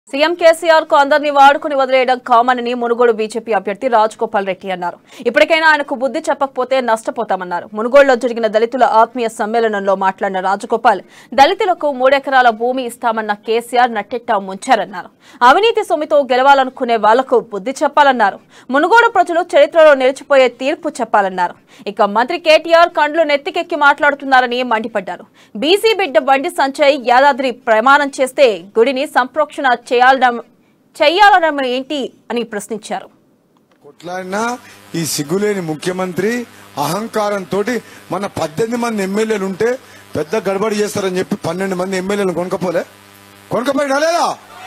CM KCR కు అందరినీ వాడుకుని వదిలేయడం కామన్ అని మునుగోడు బీజేపీ అభ్యర్థి రాజగోపాల్ రెడ్డి అన్నారు ఇప్పటికైనా ఆయనకు బుద్ధి చెప్పకపోతే నష్టపోతామన్నారు మునుగోడులో జరిగిన దళితుల ఆత్మీయ సమ్మేళనంలో మాట్లాడిన రాజగోపాల్ దళితులకు మూడెకరాల భూమి ఇస్తామన్న కేసీఆర్ నట్టెట్టా ముంచారన్నారు అవినీతి సొమ్మితో గెలవాలనుకునే వాళ్లకు బుద్ధి చెప్పాలన్నారు మునుగోడు ప్రజలు చరిత్రలో నిలిచిపోయే తీర్పు చెప్పాలన్నారు ఇక మంత్రి కేటీఆర్ కండ్లు నెత్తికెక్కి మాట్లాడుతున్నారని మండిపడ్డారు బీసీ బిడ్డ బండి సంజయ్ యాదాద్రి ప్రమాణం చేస్తే గుడిని సంప్రోక్షణ చేయాలడం చెయ్యాలడం ఏంటి అని ప్రశ్నించారు కొట్లాడినా ఈ సిగ్గులేని ముఖ్యమంత్రి అహంకారంతో మన పద్దెనిమిది మంది ఎమ్మెల్యేలు ఉంటే పెద్ద గడబడి చేస్తారని చెప్పి పన్నెండు మంది ఎమ్మెల్యేలు కొనకపోలే కొనకపోయినా లేదా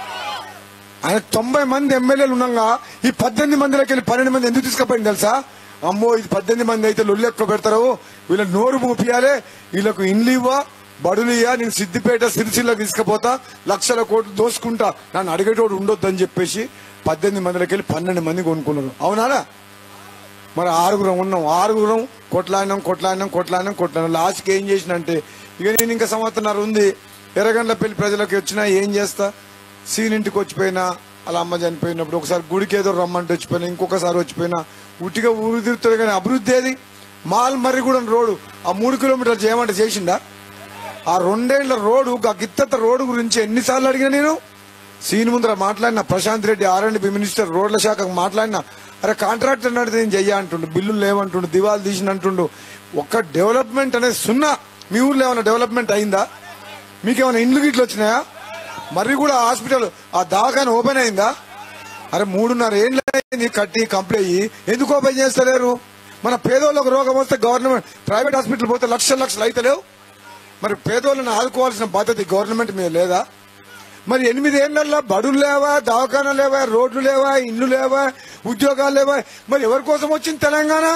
ఆయన తొంభై మంది ఎమ్మెల్యేలు ఉండగా ఈ పద్దెనిమిది మందిలోకి వెళ్ళి పన్నెండు మంది ఎందుకు తీసుకుపోయింది తెలుసా అమ్మో ఇది పద్దెనిమిది మంది అయితే లొల్లు ఎక్కువ పెడతారు వీళ్ళ నోరు మూపియాలే వీళ్ళకు ఇండ్లు ఇవ్వ బడులు ఇయ్య నేను సిద్దిపేట సిరిసిల్లకు తీసుకుపోతా లక్షల కోట్లు దోసుకుంటా నన్ను అడిగేటోడు ఉండొద్దని చెప్పేసి పద్దెనిమిది మందిలోకి వెళ్ళి పన్నెండు మంది కొనుక్కున్నారు అవునారా మరి ఆరుగురం ఉన్నాం ఆరుగురం కొట్లాడినాం కొట్లాడినాం కొట్లాడినాం కొట్లాడినాం లాస్ట్కి ఏం చేసినంటే ఇక నేను ఇంకా సంవత్సరం ఉంది ఎర్రగండ్ల పెళ్లి ప్రజలకు వచ్చినా ఏం చేస్తా సీన్ ఇంటికి వచ్చిపోయినా అలా అమ్మ చనిపోయినప్పుడు ఒకసారి గుడికి ఏదో రమ్మంటే వచ్చిపోయినా ఇంకొకసారి వచ్చిపోయినా ఉట్టిగా ఊరు తిరుగుతుంది కానీ అభివృద్ధి ఏది మాల్ మర్రి కూడా రోడ్డు ఆ మూడు కిలోమీటర్లు చేయమంటే చేసిండా ఆ రెండేళ్ల రోడ్డు ఆ గిత్తత రోడ్డు గురించి ఎన్నిసార్లు అడిగినా నేను సీన్ ముందర మాట్లాడిన Prashant Reddy R and B minister రోడ్ల శాఖకు మాట్లాడినా అరే కాంట్రాక్టర్ నడితే నేను చెయ్య అంటుండు బిల్లులు లేవంటుండు దివాలు తీసిన అంటుండు ఒక్క డెవలప్మెంట్ అనేది సున్నా మీ ఊర్లో ఏమైనా డెవలప్మెంట్ అయిందా మీకేమైనా ఇండ్లు గిట్లు వచ్చినాయా మరి కూడా హాస్పిటల్ ఆ దవాఖాన ఓపెన్ అయిందా అరే మూడున్నర ఏళ్ళు అయింది కట్టి కంప్లీట్ అయ్యి ఎందుకు ఓపెన్ చేస్తలేరు మన పేదోళ్ళకు రోగం వస్తే గవర్నమెంట్ ప్రైవేట్ హాస్పిటల్ పోతే లక్షల లక్షలు అయితలేవు మరి పేదోళ్ళని ఆదుకోవాల్సిన బాధ్యత ఈ గవర్నమెంట్ మీద లేదా మరి ఎనిమిది ఏళ్లలో బడులు లేవా దవాఖానా లేవా రోడ్లు లేవా ఇండ్లు లేవా ఉద్యోగాలు లేవా మరి ఎవరి కోసం వచ్చింది తెలంగాణ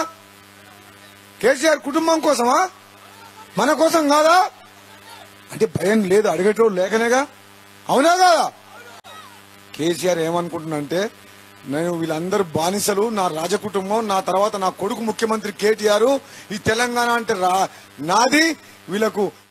కేసీఆర్ కుటుంబం కోసమా మన కోసం కాదా అంటే భయం లేదు అడిగేటోడు లేకనేగా అవునా కాదా కేసీఆర్ ఏమనుకుంటున్నంటే నేను వీళ్ళందరూ బానిసలు నా రాజకుటుంబం నా తర్వాత నా కొడుకు ముఖ్యమంత్రి కేటీఆర్ ఈ తెలంగాణ అంటే రా నాది వీళ్ళకు